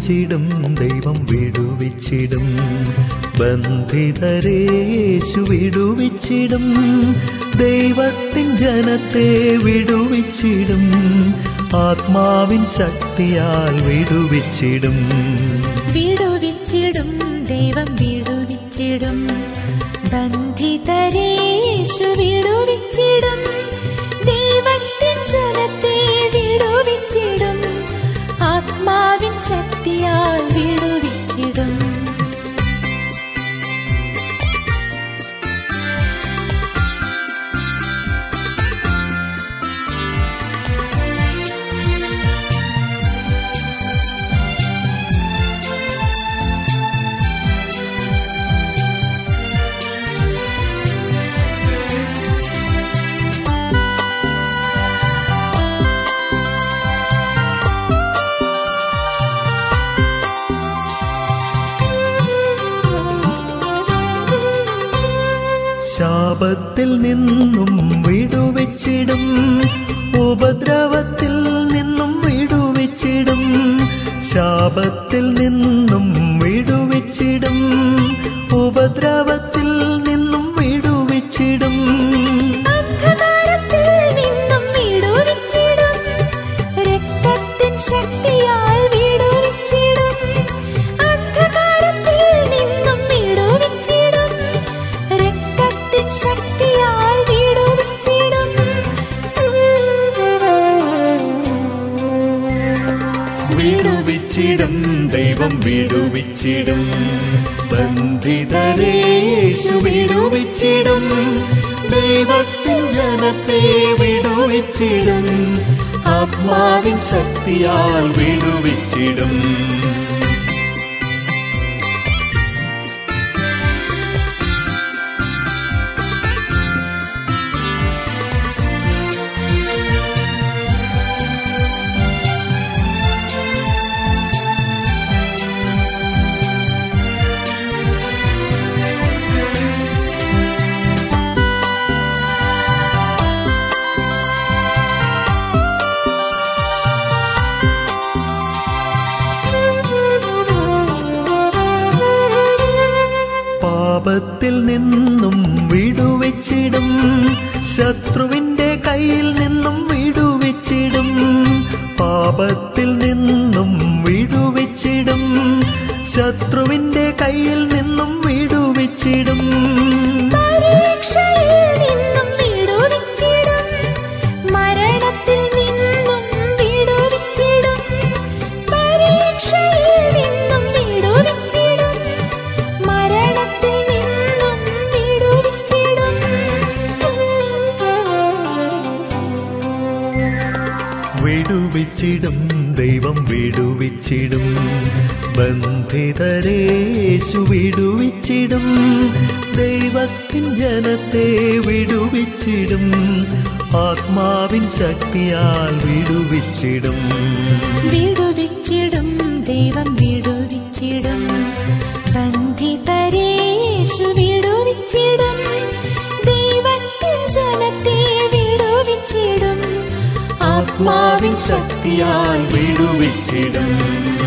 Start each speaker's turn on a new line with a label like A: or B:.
A: വിടുവിച്ചിടും ദൈവം വിടുവിച്ചിടും ബന്ധിതരെ യേശു വിടുവിച്ചിടും ദൈവത്തിൻ ജനത്തെ വിടുവിച്ചിടും ആത്മാവിൻ ശക്തിയാൽ വിടുവിച്ചിടും
B: വിടുവിച്ചിടും ദൈവം വിടുവിച്ചിടും ബന്ധിതരെ യേശു വിടുവിച്ചിടും ദൈവത്തിൻ ജനത്തെ വിടുവിച്ചിടും ആത്മാവിൻ ശക്തിയാൽ വിടുവിച്ചിടും
A: ശാപത്തിൽ നിന്നും വിടുവിച്ചിടും ഉപദ്രവത്തിൽ നിന്നും വിടുവിച്ചിടും ശാപത്തിൽ നിന്നും വിടുവിച്ചിടും ഉപദ്രവത്തിൽ നിന്നും വിടുവിച്ചിടും
B: അന്ധകാരത്തിൽ നിന്നും വിടുവിച്ചിടും രക്തത്തിൻ ശക്തിയാൽ വിടുവിച്ചിടും അന്ധകാരത്തിൽ നിന്നും വിടുവിച്ചിടും രക്തത്തിൻ ശക്തിയാൽ വിടുവിച്ചിടും
A: വിടുവിച്ചിടും ദൈവം വിടുവിച്ചിടും ബന്ധിതരെ യേശു വിടുവിച്ചിടും ദൈവത്തിൻ ജനത്തെ വിടുവിച്ചിടും ആത്മാവിൻ ശക്തിയാൽ വിടുവിച്ചിടും പാപത്തിൽ നിന്നും വിടുവിച്ചിടും ശത്രുവിന്റെ കയ്യിൽ നിന്നും വിടുവിച്ചിടും പാപത്തിൽ നിന്നും വിടുവിച്ചിടും ശത്രുവിന്റെ കയ്യിൽ നിന്നും വിടുവിച്ചിടും
B: പരീക്ഷയിൽ നിന്നും വിടുവിച്ചിടും മരണത്തിൽ നിന്നും വിടുവിച്ചിടും പരീക്ഷയിൽ നിന്നും വിടുവിച്ചിടും മരണത്തിൽ നിന്നും വിടുവിച്ചിടും
A: വിടുവിച്ചിടും ദൈവം വിടുവിച്ചിടും ബന്ധിതരെ യേശു വിടുവിച്ചിടും ദൈവത്തിൻ ജനത്തെ വിടുവിച്ചിടും ആത്മാവിൻ ശക്തിയാൽ വിടുവിച്ചിടും
B: വിടുവിച്ചിടും ദൈവം വിടുവിച്ചിടും ബന്ധിതരെ യേശു വിടുവിച്ചിടും ദൈവത്തിൻ ജനത്തെ വിടുവിച്ചിടും
A: ആത്മാവിൻ ശക്തിയാൽ വിടുവിച്ചിടും